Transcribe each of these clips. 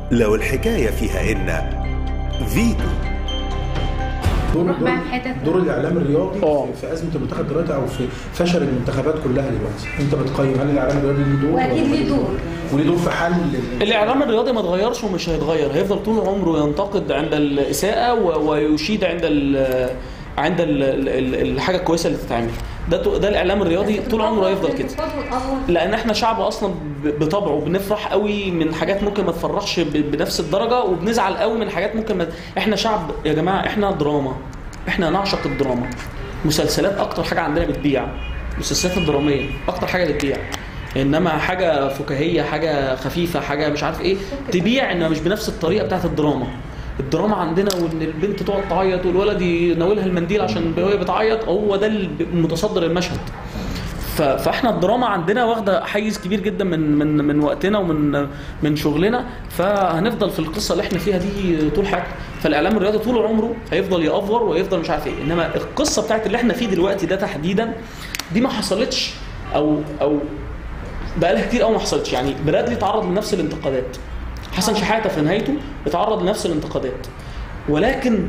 لو الحكاية فيها إن فيتو دور نروح دور, بقى في حتت دور الاعلام الرياضي آه. في, في ازمه المنتخب دلوقتي او في فشل المنتخبات كلها دلوقتي انت بتقيم هل الاعلام الرياضي ليه دور واكيد ولا ليه دور وليه دور في حل ال- الاعلام الرياضي ما اتغيرش ومش هيتغير هيفضل طول عمره ينتقد عند الاساءه و- ويشيد عند ال عند ال ال الحاجه الكويسه اللي تتعمل ده ده الاعلام الرياضي طول عمره هيفضل كده لان احنا شعب اصلا ب- بطبعه بنفرح قوي من حاجات ممكن ما تفرحش ب- بنفس الدرجه وبنزعل قوي من حاجات ممكن ما احنا شعب يا جماعه احنا دراما احنا نعشق الدراما مسلسلات اكتر حاجه عندنا بتبيع المسلسلات الدراميه اكتر حاجه بتبيع انما حاجه فكاهيه حاجه خفيفه حاجه مش عارف ايه تبيع انما مش بنفس الطريقه بتاعت الدراما الدراما عندنا وان البنت تقعد تعيط والولد يناولها المنديل عشان وهي بتعيط هو ده المتصدر المشهد ف- فاحنا الدراما عندنا واخده حيز كبير جدا من من من وقتنا ومن من شغلنا فهنفضل في القصه اللي احنا فيها دي طول حياتنا فالاعلام الرياضي طول عمره هيفضل يأفور ويفضل مش عارف ايه انما القصه بتاعت اللي احنا فيه دلوقتي ده تحديدا دي ما حصلتش او او بقالها كتير قوي ما حصلتش يعني برادلي تعرض لنفس الانتقادات حسن شحاته في نهايته اتعرض لنفس الانتقادات ولكن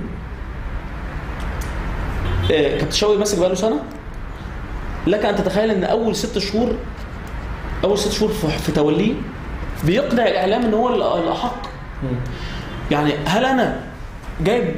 آه، كابتن شوقي ماسك بقاله سنه لك ان تتخيل ان اول ست شهور اول ست شهور في في توليه بيقنع الاعلام ان هو ال- الاحق يعني هل انا جايب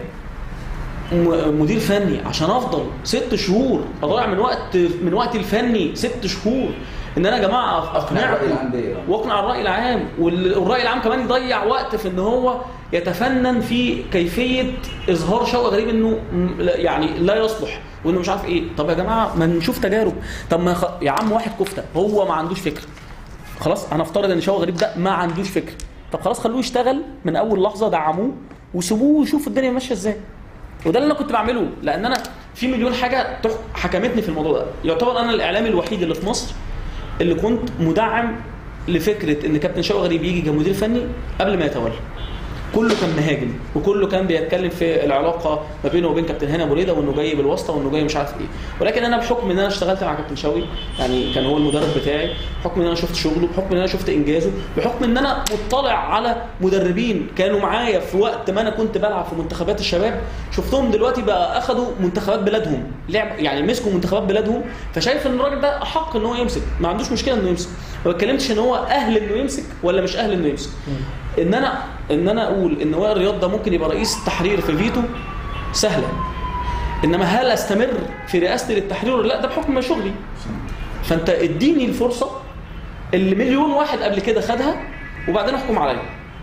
م- مدير فني عشان افضل ست شهور اضيع من وقت من وقتي الفني ست شهور ان انا يا جماعه الرأي اقنعكم العام بيه. واقنع الراي العام وال- والراي العام كمان يضيع وقت في ان هو يتفنن في كيفيه اظهار شوقي غريب انه م- لا- يعني لا يصلح وانه مش عارف ايه طب يا جماعه ما نشوف تجارب طب ما خ... يا عم واحد كفته هو ما عندوش فكره خلاص هنفترض ان شوقي غريب ده ما عندوش فكره طب خلاص خلوه يشتغل من اول لحظه دعموه وسيبوه يشوف الدنيا ماشيه ازاي وده اللي انا كنت بعمله لان انا في مليون حاجه تح- حكمتني في الموضوع ده يعتبر انا الاعلامي الوحيد اللي في مصر اللي كنت مدعم لفكره ان كابتن شوقي غريب يجي كمدير فني قبل ما يتولى كله كان مهاجم وكله كان بيتكلم في العلاقه ما بينه وبين كابتن هاني ابو ريده وانه جاي بالواسطه وانه جاي مش عارف ايه ولكن انا بحكم ان انا اشتغلت مع كابتن شوقي يعني كان هو المدرب بتاعي بحكم ان انا شفت شغله بحكم ان انا شفت انجازه بحكم ان انا مطلع على مدربين كانوا معايا في وقت ما انا كنت بلعب في منتخبات الشباب شفتهم دلوقتي بقى اخذوا منتخبات بلادهم لعب يعني مسكوا منتخبات بلادهم فشايف ان الراجل ده احق ان هو يمسك ما عندوش مشكله انه يمسك ما بتكلمش ان هو اهل انه يمسك ولا مش اهل انه يمسك ان انا ان انا اقول ان وائل رياض ده ممكن يبقى رئيس التحرير في فيتو سهله انما هل استمر في رئاستي للتحرير ولا لا ده بحكم شغلي فانت اديني الفرصه اللي مليون واحد قبل كده خدها وبعدين احكم عليا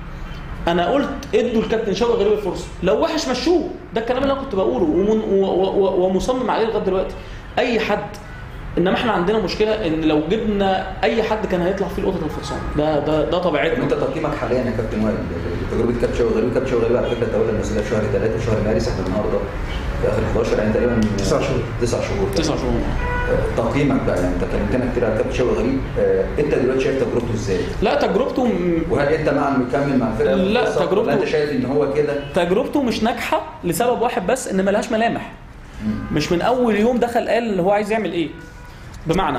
انا قلت ادوا الكابتن شوقي غريب الفرصه لو وحش مشوه ده الكلام اللي انا كنت بقوله ومن و و و ومصمم عليه لغايه دلوقتي اي حد انما احنا عندنا مشكله ان لو جبنا اي حد كان هيطلع فيه القطط الفرسان ده ده ده طب طبيعتنا انت تقييمك حاليا يا كابتن وائل تجربه كابتن شوقي غريب كابتن شوقي غريب على فكره تولى المسؤوليه في شهر 3 في شهر مارس احنا النهارده في اخر 11 يعني تقريبا تسع شهور. تسع شهور تسع شهور آه، تقييمك بقى يعني انت كلمتنا كتير على كابتن شوقي غريب آه، انت دلوقتي شايف تجربته ازاي؟ لا تجربته م- وهل انت مع مكمل مع الفرقه لا، المختصة تجربته- ولا انت شايف ان هو كده تجربته مش ناجحه لسبب واحد بس ان ملهاش ملامح مش من اول يوم دخل قال اللي هو عايز يعمل ايه بمعنى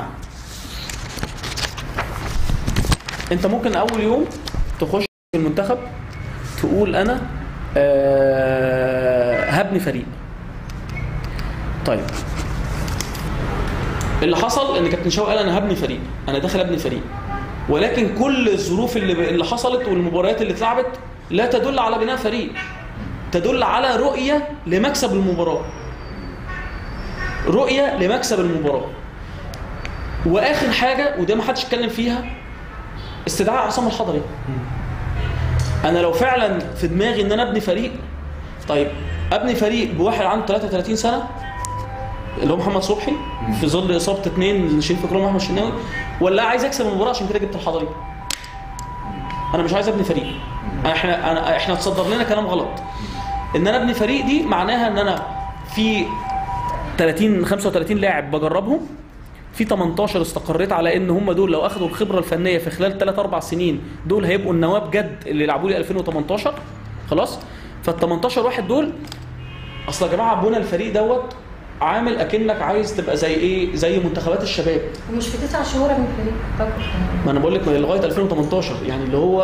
انت ممكن اول يوم تخش المنتخب تقول انا آه هبني فريق طيب اللي حصل ان كابتن شوقي قال انا هبني فريق انا داخل ابني فريق ولكن كل الظروف اللي اللي حصلت والمباريات اللي اتلعبت لا تدل على بناء فريق تدل على رؤيه لمكسب المباراه رؤيه لمكسب المباراه واخر حاجه وده ما حدش اتكلم فيها استدعاء عصام الحضري انا لو فعلا في دماغي ان انا ابني فريق طيب ابني فريق بواحد عنده 33 سنه اللي هو محمد صبحي في ظل اصابه اثنين شريف اكرام واحمد الشناوي ولا عايز اكسب المباراه عشان كده جبت الحضري انا مش عايز ابني فريق احنا أنا احنا اتصدر لنا كلام غلط ان انا ابني فريق دي معناها ان انا في 30 35 لاعب بجربهم في 18 استقريت على ان هم دول لو اخذوا الخبره الفنيه في خلال 3 4 سنين دول هيبقوا النواه بجد اللي لعبوا لي 2018 خلاص فال 18 واحد دول اصل يا جماعه بنى الفريق دوت عامل اكنك عايز تبقى زي ايه زي منتخبات الشباب ومش في تسع شهور من فريق طب ما انا بقول لك لغايه 2018 يعني اللي هو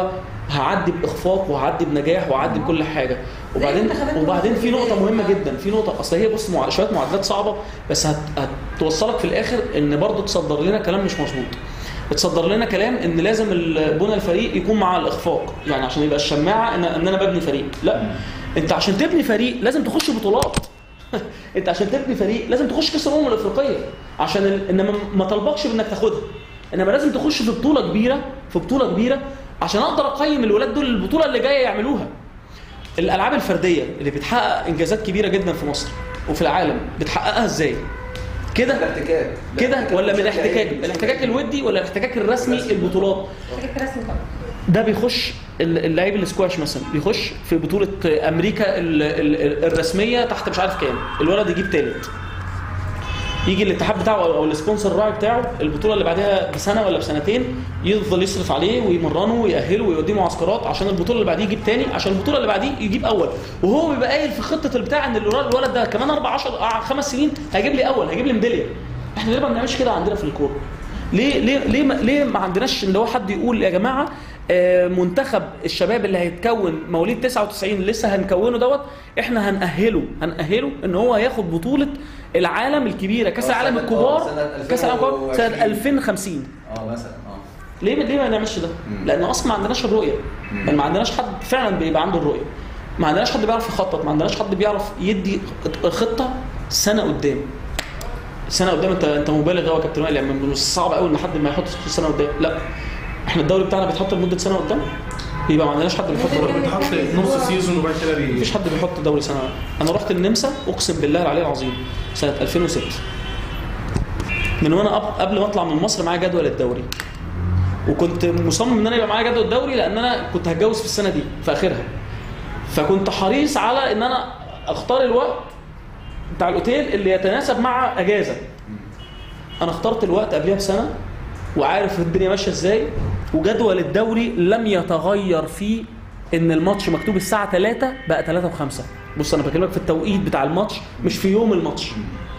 هعدي باخفاق وهعدي بنجاح وهعدي بكل حاجه وبعدين الانتخابات وبعدين في نقطه الوزارية. مهمه جدا في نقطه اصل هي بص مع- شويه معادلات صعبه بس هت... هتوصلك في الاخر ان برضو تصدر لنا كلام مش مظبوط تصدر لنا كلام ان لازم ال- بنى الفريق يكون مع الاخفاق يعني عشان يبقى الشماعه ان, إن انا ببني فريق لا انت عشان تبني فريق لازم تخش بطولات انت عشان تبني فريق لازم تخش كاس الامم الافريقيه عشان ال... انما ما طلبكش بانك تاخدها انما لازم تخش في بطوله كبيره في بطوله كبيره عشان اقدر اقيم الولاد دول البطوله اللي جايه يعملوها الالعاب الفرديه اللي بتحقق انجازات كبيره جدا في مصر وفي العالم بتحققها ازاي كده الاحتكاك كده ولا من بشكل الاحتكاك عام. الاحتكاك الودي ولا الاحتكاك الرسمي الرسمي. البطولات فكرة رسمي طبعا ده بيخش ال- اللعيب السكواش مثلا بيخش في بطوله امريكا ال- ال- الرسميه تحت مش عارف كام الولد يجيب ثالث يجي الاتحاد بتاعه او أو السبونسر الراعي بتاعه البطوله اللي بعدها بسنه ولا بسنتين يفضل يصرف عليه ويمرنه ويأهله ويوديه معسكرات عشان البطوله اللي بعديه يجيب تاني عشان البطوله اللي بعديه يجيب اول وهو بيبقى قايل في خطه البتاع ان الولد الولد ده كمان اربع 10 خمس سنين هيجيب لي اول هيجيب لي ميداليه احنا ليه ما بنعملش كده عندنا في الكوره ليه ليه ليه ما, ليه ما عندناش ان هو حد يقول يا جماعه آه، منتخب الشباب اللي هيتكون مواليد 99 لسه هنكونه دوت احنا هنأهله هنأهله ان هو ياخد بطوله العالم الكبيره كاس آه، العالم سنة- الكبار آه، سنة كاس العالم الكبار سنه 2020. 2050 اه مثلا اه ليه ليه ما نعملش ده؟ مم. لان اصلا ما عندناش الرؤيه مم. يعني ما عندناش حد فعلا بيبقى عنده الرؤيه ما عندناش حد بيعرف يخطط ما عندناش حد بيعرف يدي خطه سنه قدام سنه قدام انت انت مبالغ قوي يا كابتن وائل يعني مش صعب قوي ان حد ما يحط سنه قدام لا احنا الدوري بتاعنا بيتحط لمده سنه قدام يبقى ما عندناش حد بيحط ممكن دوري. بتحط نص سيزون وبعد كده بي- مفيش حد بيحط دوري سنه انا رحت النمسا اقسم بالله العلي العظيم سنه 2006 من وانا قب- قبل ما اطلع من مصر معايا جدول الدوري وكنت مصمم ان انا يبقى معايا جدول الدوري لان انا كنت هتجوز في السنه دي في اخرها فكنت حريص على ان انا اختار الوقت بتاع الاوتيل اللي يتناسب مع اجازه انا اخترت الوقت قبلها بسنه وعارف الدنيا ماشيه ازاي وجدول الدوري لم يتغير فيه ان الماتش مكتوب الساعه 3 بقى 3 و5 بص انا بكلمك في التوقيت بتاع الماتش مش في يوم الماتش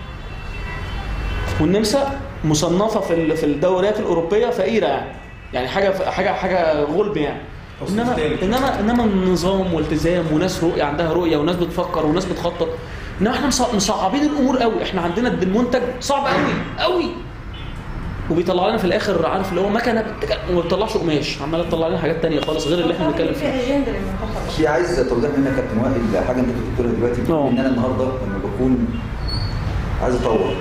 والنمسا مصنفه في ال- في الدوريات الاوروبيه فقيره يعني يعني حاجه حاجه حاجه غلب يعني تصنيف انما تالت. انما انما النظام والتزام وناس رؤيه عندها رؤيه وناس بتفكر وناس بتخطط انما احنا مصع- مصعبين الامور قوي احنا عندنا المنتج صعب قوي قوي وبيطلع لنا في الاخر عارف اللي هو مكنه بتك- وما بتطلعش قماش عماله تطلع لنا حاجات تانية خالص غير اللي احنا بنتكلم في فيه اجنده للمنتخب في عايز توضيح منك يا كابتن وائل حاجه انت كنت بتقولها دلوقتي اه. ان انا النهارده لما بكون عايز اطور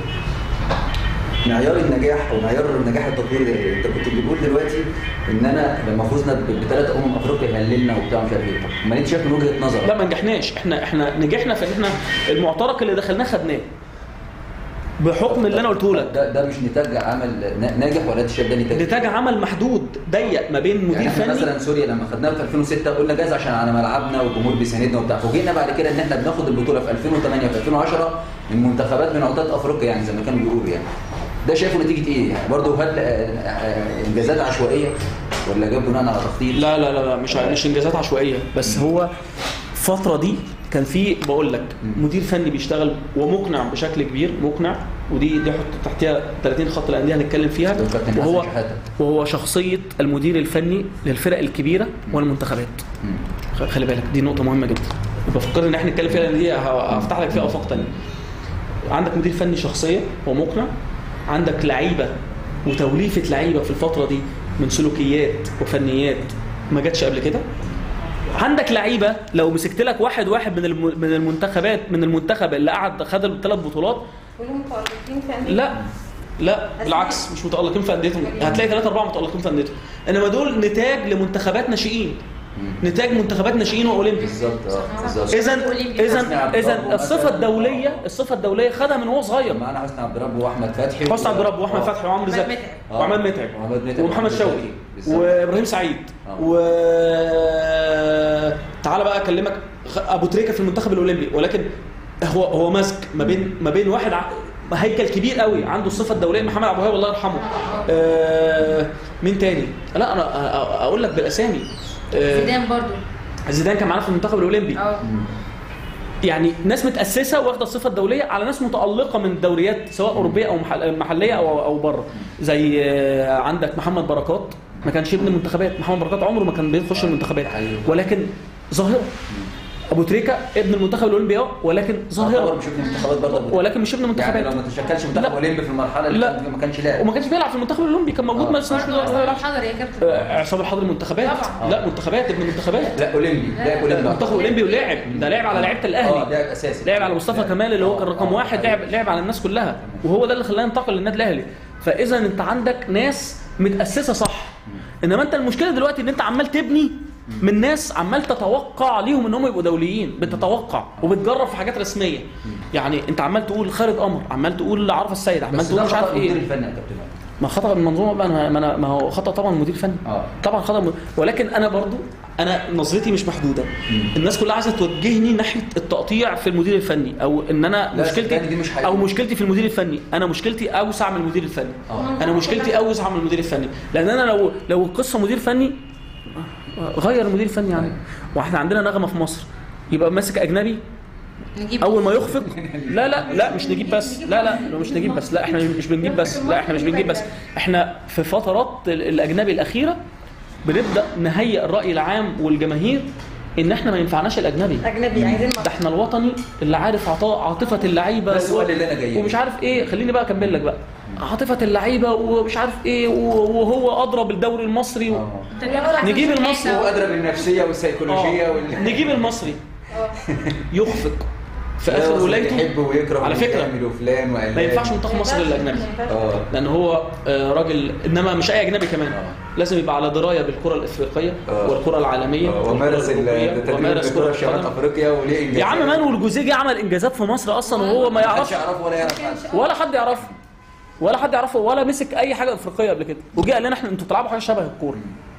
معيار النجاح او معيار النجاح التطويري ده انت كنت بتقول دلوقتي ان انا لما فزنا بثلاث امم افريقيا هللنا وبتاع مش عارف ايه امال انت شايف من وجهه نظرك لا ما نجحناش احنا احنا نجحنا في ان احنا المعترك اللي دخلناه خدناه بحكم اللي انا قلته لك ده ده مش نتاج عمل نا- ناجح ولا انت شايف ده نتاج نتاج عمل محدود ضيق ما بين مدير يعني احنا فني مثلا سوريا لما خدناها في 2006 قلنا جاز عشان على ملعبنا والجمهور بيساندنا وبتاع فوجئنا بعد كده ان احنا بناخد البطوله في 2008 في 2010 من منتخبات من عتاد افريقيا يعني زي ما كانوا بيقولوا يعني ده شايفه نتيجه ايه؟ يعني برضه هل آه، آه، انجازات عشوائيه ولا جاب بناء على تخطيط؟ لا لا لا, لا مش مش انجازات عشوائيه بس هو الفتره دي كان في بقول لك مم. مدير فني بيشتغل ومقنع بشكل كبير مقنع ودي دي حط تحتها 30 خط الانديه هنتكلم فيها ده كابتن حسن وهو شحاتة. وهو شخصيه المدير الفني للفرق الكبيره والمنتخبات مم. خ- خلي بالك دي نقطه مهمه جدا بفكر ان احنا نتكلم فيها لان دي ه- هفتح لك فيها افاق تانية عندك مدير فني شخصيه ومقنع عندك لعيبه وتوليفه لعيبه في الفتره دي من سلوكيات وفنيات ما جاتش قبل كده عندك لعيبه لو مسكت لك واحد واحد من الم- من المنتخبات من المنتخب اللي قعد خد الثلاث بطولات كلهم متألقين في أندية لا لا بالعكس مش متالقين في انديتهم هتلاقي ثلاثة أربعة متالقين في انديتهم انما دول نتاج لمنتخبات ناشئين مم. نتاج منتخبات ناشئين واولمبي بالظبط اه بالظبط اذا أولمبي. اذا حسني عبد اذا الرب الصفه مثلاً. الدوليه الصفه الدوليه خدها من وهو صغير معانا حسني عبد الرب واحمد فتحي حسني عبد الرب واحمد آه. فتحي وعمرو أحمد زكي متعب. آه. وعماد متعب وعماد متعب ومحمد وعمرو شوقي زكي. بالظبط. وابراهيم سعيد آه. و تعالى بقى اكلمك خ- ابو تريكه في المنتخب الاولمبي ولكن هو هو ماسك ما بين ما بين واحد ع... هيكل كبير قوي عنده الصفه الدوليه محمد عبد الوهاب الله يرحمه آه مين تاني لا انا أ- أ- اقول لك بالاسامي آه زيدان برضو زيدان كان معانا في المنتخب الاولمبي اه مم. يعني ناس متاسسه واخده الصفه الدوليه على ناس متالقه من الدوريات سواء اوروبيه او محل- محليه او او بره زي آه، عندك محمد بركات ما كانش ابن المنتخبات محمد بركات عمره ما كان بيخش المنتخبات حقيقي. ولكن ظاهره ابو تريكه ابن المنتخب الاولمبي اه ولكن يعتبر ظاهره مش ابن المنتخبات برضه ولكن مش ابن يعني المنتخبات لو ما تشكلش منتخب لا. اولمبي في المرحله اللي لا. كان- ما كانش لاعب وما كانش بيلعب في المنتخب الاولمبي كان موجود آه. ما اسمهاش حضر يا كابتن آه، عصام الحضري منتخبات طبعا. لا منتخبات ابن منتخبات لا اولمبي لاعب اولمبي منتخب اولمبي ولعب ده لعب على لعيبه اه الاهلي لاعب اساسي لعب على مصطفى كمال اللي هو كان آه، رقم آه، واحد أيوة. لعب لعب على الناس كلها وهو ده اللي خلاه ينتقل للنادي الاهلي فاذا انت عندك ناس متاسسه صح انما انت المشكله دلوقتي ان انت عمال تبني من ناس عمال تتوقع ليهم ان هم يبقوا دوليين بتتوقع وبتجرب في حاجات رسميه يعني انت عمال تقول خالد قمر عمال تقول عرفه السيد عمال بس تقول ده مش عارف خطأ المدير ايه الفني يا كابتن وائل. ما خطا المنظومه بقى ما انا ما هو خطا طبعا المدير الفني اه. طبعا خطا الم- ولكن انا برضو انا نظرتي مش محدوده الناس كلها عايزه توجهني ناحيه التقطيع في المدير الفني او ان انا لا، مشكلتي صدقني دي مش حقيقة. او مشكلتي في المدير الفني انا مشكلتي اوسع من المدير الفني اه انا مشكلتي اوسع من المدير الفني لان انا لو لو القصه مدير فني غير المدير الفني يعني واحنا عندنا نغمه في مصر يبقى ماسك اجنبي نجيب اول ما يخفق لا لا لا مش نجيب بس لا لا لا مش نجيب بس لا احنا مش بنجيب بس لا احنا مش بنجيب بس احنا في فترات ال- الاجنبي الاخيره بنبدا نهيئ الراي العام والجماهير ان احنا ما ينفعناش الاجنبي اجنبي عايزين ده احنا الوطني اللي عارف عطاء عاطفه اللعيبه ده السؤال اللي أنا جاي ومش عارف ايه خليني بقى اكمل لك بقى عاطفه اللعيبه ومش عارف ايه وهو ادرى بالدوري المصري و... آه. نجيب المصري هو ادرى بالنفسيه والسيكولوجيه آه. وال نجيب المصري يخفق في لا، اخر أصل ولايته يحب ويكره على فكرة، ويعمل وفلان وعلان ما ينفعش منتخب مصر للاجنبي اه لان هو آه، راجل انما مش اي اجنبي كمان آه. لازم يبقى على درايه بالكره الافريقيه آه. والكره العالميه آه، والكرة ومارس الأوروبية، التدريب ومارس بالكره كره في شمال القدم افريقيا وليه انجازات يا عم مانويل جوزيجي عمل انجازات في مصر اصلا وهو ما ما حدش يعرفش يعرفه ولا يعرف حد ولا حد يعرفه ولا حد يعرفه ولا مسك اي حاجه افريقيه قبل كده وجه قال لنا احنا انتوا بتلعبوا حاجه شبه الكوره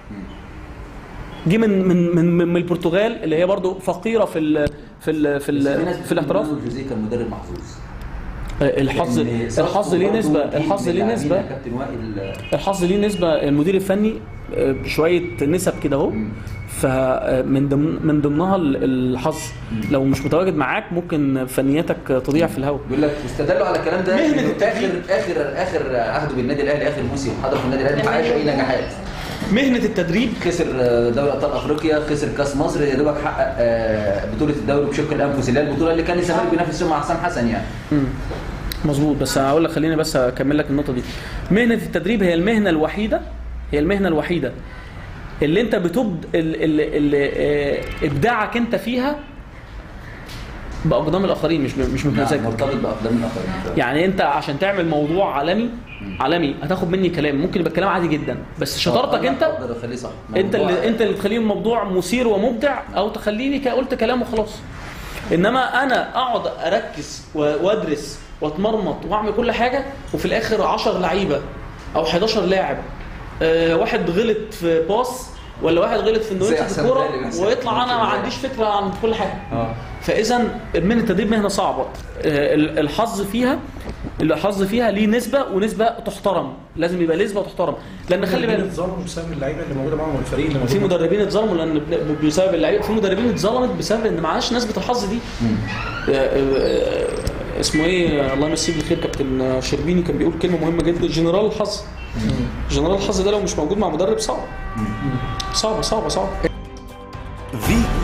جه من من من من البرتغال اللي هي برضو فقيره في ال في ال في, بس في ال ناس في الاحتراف بتقول جوزيه كان مدرب محظوظ الحظ لأن الحظ ليه برضه نسبه جيل الحظ من ليه اللاعبين نسبه يا كابتن وائل الحظ ليه نسبه المدير الفني آه، بشويه نسب كده اهو فمن ضمن من ضمنها ال- الحظ لو مش متواجد معاك ممكن فنياتك تضيع في الهواء بيقول لك واستدلوا على الكلام ده مهنة إنه التدريب. اخر اخر اخر عهده بالنادي الاهلي اخر موسم حضر في النادي الاهلي ما حققش اي نجاحات مهنه التدريب خسر دوري ابطال افريقيا خسر كاس مصر يا دوبك حقق آه، بطوله الدوري بشق الانفس اللي هي البطوله اللي كان الزمالك بينافس فيها مع حسام حسن يعني مم. مظبوط بس هقول لك خليني بس اكمل لك النقطه دي مهنه التدريب هي المهنه الوحيده هي المهنه الوحيده اللي انت بتبد ال... ال... ال... آه، ابداعك انت فيها باقدام الاخرين مش ب... مش نعم، بمزاجك مرتبط باقدام الاخرين يعني انت عشان تعمل موضوع عالمي عالمي هتاخد مني كلام ممكن يبقى الكلام عادي جدا بس شطارتك آه، انت اقدر اخليه صح انت موضوع- اللي انت اللي تخليه الموضوع مثير ومبدع او تخليني ك- قلت كلام وخلاص انما انا اقعد اركز و- وادرس واتمرمط واعمل كل حاجه وفي الاخر 10 لعيبه او 11 لاعب اه واحد غلط في باص ولا واحد غلط في انه زي يمسك حسام الكوره غالي مثلا. ويطلع انا ما ممكن عنديش فكره عن كل حاجه اه فاذا مهنه التدريب مهنه صعبه آه، ال- الحظ فيها الحظ فيها ليه نسبه ونسبه تحترم لازم يبقى نسبه تحترم لان خلي بالك اتظلموا بسبب اللعيبه اللي موجوده معاهم والفريق اللي موجود في معاهم. مدربين اتظلموا لان ب- بسبب اللعيبه في مدربين اتظلمت بسبب ان معهاش نسبه الحظ دي آه، آه، اسمه ايه الله يمسيه بالخير كابتن شربيني كان بيقول كلمه مهمه جدا جنرال الحظ جنرال الحظ ده لو مش موجود مع مدرب صعب صعبه صعبه صعبه فيتو